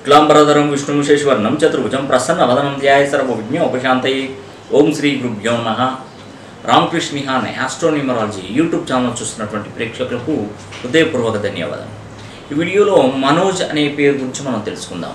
శుక్లాంబరధరం విష్ణుశేశ్వర్ణం చతుర్భుజం ప్రసన్నవదనం ధ్యాయ సర్వవిజ్ఞ ఉపశాంతయే ఓం శ్రీ గురుభ్యో నమ రామకృష్ణ నిహాన్ ఆస్ట్రోన్యూమరాలజీ యూట్యూబ్ ఛానల్ చూస్తున్నటువంటి ప్రేక్షకులకు హృదయపూర్వక ధన్యవాదాలు ఈ వీడియోలో మనోజ్ అనే పేరు గురించి మనం తెలుసుకుందాం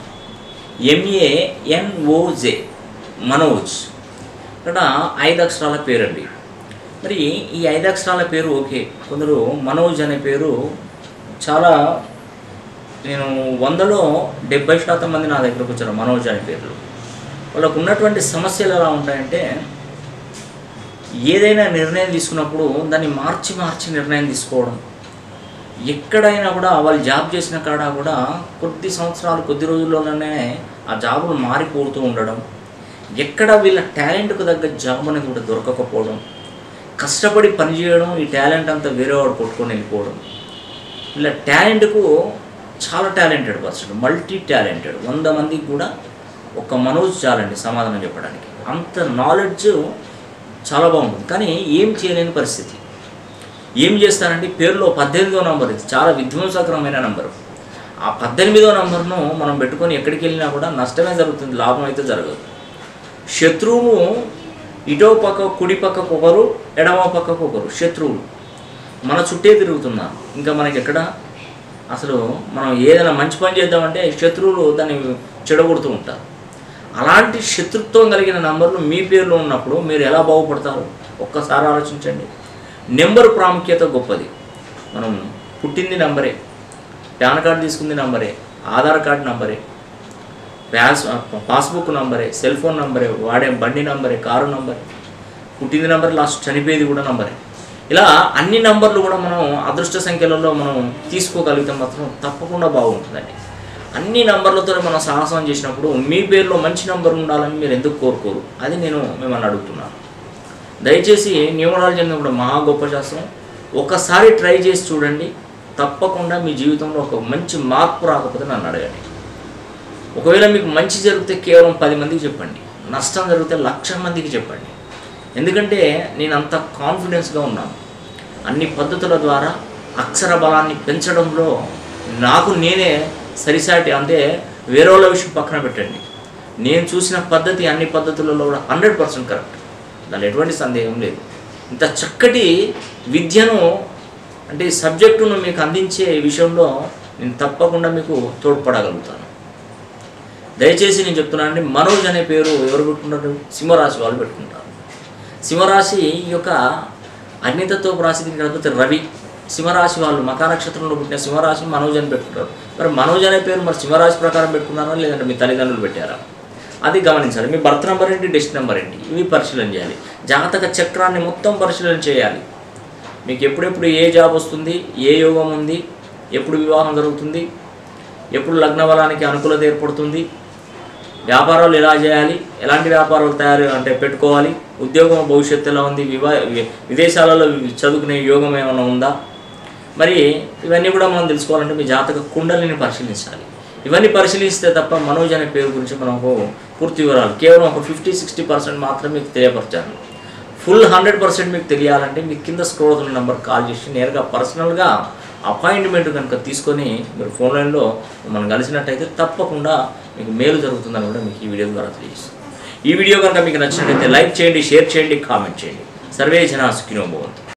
ఎంఏఎన్ఓజే మనోజ్ ఇక్కడ ఐదు అక్షరాల పేరు అండి మరి ఈ ఐదు అక్షరాల పేరు ఓకే కొందరు మనోజ్ అనే పేరు చాలా నేను వందలో డెబ్బై శాతం మంది నా దగ్గరకు వచ్చారు మనోజ్ అనే పేర్లు వాళ్ళకు ఉన్నటువంటి సమస్యలు ఎలా ఉంటాయంటే ఏదైనా నిర్ణయం తీసుకున్నప్పుడు దాన్ని మార్చి మార్చి నిర్ణయం తీసుకోవడం ఎక్కడైనా కూడా వాళ్ళు జాబ్ చేసిన కాడ కూడా కొద్ది సంవత్సరాలు కొద్ది రోజుల్లోనే ఆ జాబులు మారిపోతూ ఉండడం ఎక్కడ వీళ్ళ టాలెంట్కు తగ్గ జాబ్ అనేది కూడా దొరకకపోవడం కష్టపడి పనిచేయడం ఈ టాలెంట్ అంతా వేరే వాడు కొట్టుకొని వెళ్ళిపోవడం వీళ్ళ టాలెంట్కు చాలా టాలెంటెడ్ పర్సన్ మల్టీ టాలెంటెడ్ వంద మందికి కూడా ఒక మనోజ్ చాలండి సమాధానం చెప్పడానికి అంత నాలెడ్జ్ చాలా బాగుంటుంది కానీ ఏం చేయలేని పరిస్థితి ఏం చేస్తారంటే పేరులో పద్దెనిమిదో నంబర్ ఇది చాలా విధ్వంసకరమైన నంబరు ఆ పద్దెనిమిదో నంబర్ను మనం పెట్టుకొని ఎక్కడికి వెళ్ళినా కూడా నష్టమే జరుగుతుంది లాభం అయితే జరగదు శత్రువులు ఇటో పక్క కుడి పక్కకు ఒకరు ఎడమ పక్కకు ఒకరు శత్రువులు మన చుట్టే తిరుగుతున్నారు ఇంకా మనకి ఎక్కడ అసలు మనం ఏదైనా మంచి పని చేద్దామంటే శత్రువులు దాన్ని చెడగొడుతూ ఉంటారు అలాంటి శత్రుత్వం కలిగిన నంబర్లు మీ పేరులో ఉన్నప్పుడు మీరు ఎలా బాగుపడతారు ఒక్కసారి ఆలోచించండి నెంబర్ ప్రాముఖ్యత గొప్పది మనం పుట్టింది నంబరే పాన్ కార్డు తీసుకుంది నంబరే ఆధార్ కార్డు నంబరే ప్యాస్ పాస్బుక్ నంబరే సెల్ ఫోన్ నంబరే వాడే బండి నంబరే కారు నంబరే పుట్టింది నంబర్ లాస్ట్ చనిపోయేది కూడా నంబరే ఇలా అన్ని నంబర్లు కూడా మనం అదృష్ట సంఖ్యలలో మనం తీసుకోగలిగితే మాత్రం తప్పకుండా బాగుంటుందండి అన్ని నంబర్లతో మనం సాహసం చేసినప్పుడు మీ పేరులో మంచి నంబర్ ఉండాలని మీరు ఎందుకు కోరుకోరు అది నేను మిమ్మల్ని అడుగుతున్నాను దయచేసి న్యూమరాలజీ అనేది కూడా మహా గొప్ప శాస్త్రం ఒకసారి ట్రై చేసి చూడండి తప్పకుండా మీ జీవితంలో ఒక మంచి మార్పు రాకపోతే నన్ను అడగండి ఒకవేళ మీకు మంచి జరిగితే కేవలం పది మందికి చెప్పండి నష్టం జరిగితే లక్ష మందికి చెప్పండి ఎందుకంటే నేను అంత కాన్ఫిడెన్స్గా ఉన్నాను అన్ని పద్ధతుల ద్వారా అక్షర బలాన్ని పెంచడంలో నాకు నేనే సరిసాటి అంటే వేరే వాళ్ళ విషయం పక్కన పెట్టండి నేను చూసిన పద్ధతి అన్ని పద్ధతులలో కూడా హండ్రెడ్ పర్సెంట్ కరెక్ట్ దానిలో ఎటువంటి సందేహం లేదు ఇంత చక్కటి విద్యను అంటే ఈ సబ్జెక్టును మీకు అందించే విషయంలో నేను తప్పకుండా మీకు తోడ్పడగలుగుతాను దయచేసి నేను చెప్తున్నానండి మనోజ్ అనే పేరు ఎవరు పెట్టుకుంటారు సింహరాశి వాళ్ళు పెట్టుకుంటారు సింహరాశి ఈ యొక్క అగ్నితత్వ రాశి కాకపోతే రవి సింహరాశి వాళ్ళు మకా నక్షత్రంలో పుట్టిన సింహరాశి మనోజ్ అని పెట్టుకుంటారు మరి మనోజ్ అనే పేరు మరి సింహరాశి ప్రకారం పెట్టుకున్నారా లేదంటే మీ తల్లిదండ్రులు పెట్టారా అది గమనించాలి మీ బర్త్ నెంబర్ ఏంటి డెస్ట్ నెంబర్ ఏంటి ఇవి పరిశీలన చేయాలి జాతక చక్రాన్ని మొత్తం పరిశీలన చేయాలి మీకు ఎప్పుడెప్పుడు ఏ జాబ్ వస్తుంది ఏ యోగం ఉంది ఎప్పుడు వివాహం జరుగుతుంది ఎప్పుడు లగ్న బలానికి అనుకూలత ఏర్పడుతుంది వ్యాపారాలు ఎలా చేయాలి ఎలాంటి వ్యాపారాలు తయారు అంటే పెట్టుకోవాలి ఉద్యోగం భవిష్యత్తు ఎలా ఉంది వివా వి- విదేశాలలో చదువుకునే యోగం ఏమైనా ఉందా మరి ఇవన్నీ కూడా మనం తెలుసుకోవాలంటే మీ జాతక కుండలిని పరిశీలించాలి ఇవన్నీ పరిశీలిస్తే తప్ప మనోజ్ అనే పేరు గురించి మనకు పూర్తి వివరాలు కేవలం ఒక ఫిఫ్టీ సిక్స్టీ పర్సెంట్ మాత్రం మీకు తెలియపరచాను ఫుల్ హండ్రెడ్ పర్సెంట్ మీకు తెలియాలంటే మీకు కింద స్క్రోల్ అవుతున్న నెంబర్ కాల్ చేసి నేరుగా పర్సనల్గా అపాయింట్మెంట్ కనుక తీసుకొని మీరు ఫోన్ లైన్లో మనం కలిసినట్టయితే తప్పకుండా మీకు మేలు జరుగుతుందని కూడా మీకు ఈ వీడియో ద్వారా తెలియజేస్తాను ఈ వీడియో కనుక మీకు నచ్చినట్లయితే లైక్ చేయండి షేర్ చేయండి కామెంట్ చేయండి సర్వే జనా సుఖినో భవంతు